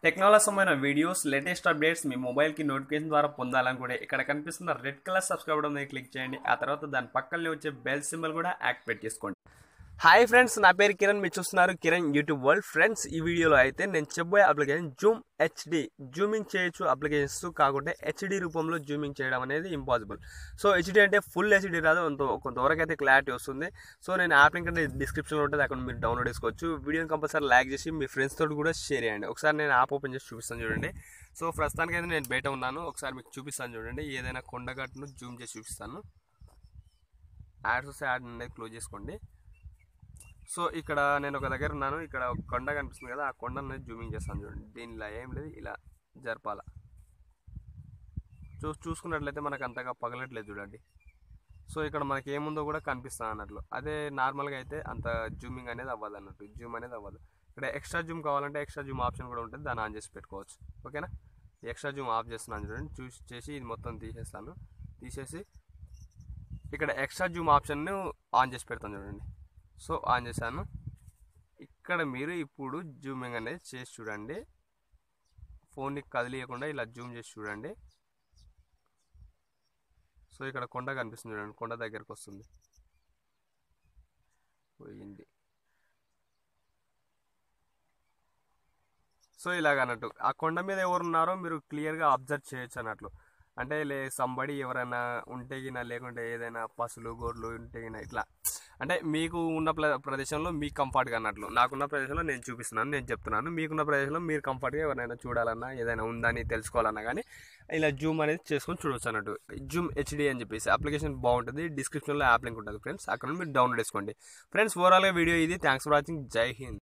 technology సంబంధించిన videos latest updates మీ మొబైల్కి notification ద్వారా పొందాలనుకుంటే ఇక్కడ కనిపిస్తున్న రెడ్ కలర్ సబ్స్క్రైబ్ బటన్ మీద క్లిక్ చేయండి ఆ తర్వాత దాని పక్కనే వచ్చే బెల్ సింబల్ కూడా యాక్టివేట్ చేసుకోండి హాయ్ ఫ్రెండ్స్ నా పేరు కిరణ్ మీరు చూస్తున్నారు కిరణ్ యూట్యూబ్ వరల్డ్ ఫ్రెండ్స్ ఈ వీడియోలో అయితే నేను చెప్పబోయే అప్లికేషన్ జూమ్ హెచ్డి జూమింగ్ చేయొచ్చు అప్లికేషన్స్ కాకుంటే హెచ్డి రూపంలో జూమింగ్ చేయడం అనేది ఇంపాసిబుల్ సో హెచ్డి అంటే ఫుల్ హెచ్డి రాదు కొంత కొంతవరకు అయితే క్లారిటీ వస్తుంది సో నేను యాప్ లింక్ అంటే డిస్క్రిప్షన్లో ఉంటుంది అక్కడ మీరు డౌన్లోడ్ చేసుకోవచ్చు వీడియోని కంపల్సరీ లైక్ చేసి మీ ఫ్రెండ్స్ తోటి కూడా షేర్ చేయండి ఒకసారి నేను యాప్ ఓపెన్ చేసి చూపిస్తాను చూడండి సో ప్రస్తుతానికి అయితే నేను బయట ఉన్నాను ఒకసారి మీకు చూపిస్తాను చూడండి ఏదైనా కొండగట్టును జూమ్ చేసి చూపిస్తాను యాడ్స్ వస్తే యాడ్ అనేది క్లోజ్ చేసుకోండి సో ఇక్కడ నేను ఒక దగ్గర ఉన్నాను ఇక్కడ ఒక కొండ కనిపిస్తుంది కదా ఆ కొండ అనేది జూమింగ్ చేస్తాను చూడండి దీనిలో ఏం లేదు ఇలా జరపాల చూ చూసుకున్నట్లయితే మనకు అంతగా పగలట్లేదు చూడండి సో ఇక్కడ మనకి ఏముందో కూడా కనిపిస్తుంది అన్నట్లు అదే నార్మల్గా అయితే అంత జూమింగ్ అనేది అవ్వదు అన్నట్టు జూమ్ అనేది అవ్వదు ఇక్కడ ఎక్స్ట్రా జూమ్ కావాలంటే ఎక్స్ట్రా జూమ్ ఆప్షన్ కూడా ఉంటుంది దాన్ని ఆన్ చేసి పెట్టుకోవచ్చు ఓకేనా ఎక్స్ట్రా జూమ్ ఆఫ్ చేస్తున్నాను చూడండి చూసి చేసి ఇది మొత్తం తీసేస్తాను తీసేసి ఇక్కడ ఎక్స్ట్రా జూమ్ ఆప్షన్ను ఆన్ చేసి పెడతాను చూడండి సో ఆన్ చేశాను ఇక్కడ మీరు ఇప్పుడు జూమింగ్ అనేది చేసి చూడండి ఫోన్ని కదిలియకుండా ఇలా జూమ్ చేసి చూడండి సో ఇక్కడ కొండ కనిపిస్తుంది చూడండి కొండ దగ్గరకు వస్తుంది పోయింది సో ఇలాగ అన్నట్టు ఆ కొండ మీద ఎవరు ఉన్నారో మీరు క్లియర్గా అబ్జర్వ్ చేయొచ్చు అన్నట్లు అంటే లే సంబడి ఎవరైనా ఉంటే గిన లేకుంటే ఏదైనా పసులు గొర్రెలు ఉంటే గిన ఇట్లా అంటే మీకు ఉన్న ప్ర ప్రదేశంలో మీకు కంఫర్ట్గా అన్నట్లు నాకున్న ప్రదేశంలో నేను చూపిస్తున్నాను నేను చెప్తున్నాను మీకున్న ప్రదేశంలో మీరు కంఫర్ట్గా ఎవరైనా చూడాలన్నా ఏదైనా ఉందని తెలుసుకోవాలన్నా కానీ ఇలా జూమ్ అనేది చేసుకొని చూడవచ్చు అన్నట్టు జూమ్ హెచ్డి అని చెప్పేసి అప్లికేషన్ బాగుంటుంది డిస్క్రిప్షన్లో యాప్ లింక్ ఉంటుంది ఫ్రెండ్స్ అక్కడ మీరు డౌన్లోడ్ చేసుకోండి ఫ్రెండ్స్ ఓవరాల్గా వీడియో ఇది థ్యాంక్స్ ఫర్ వాచింగ్ జై హింద్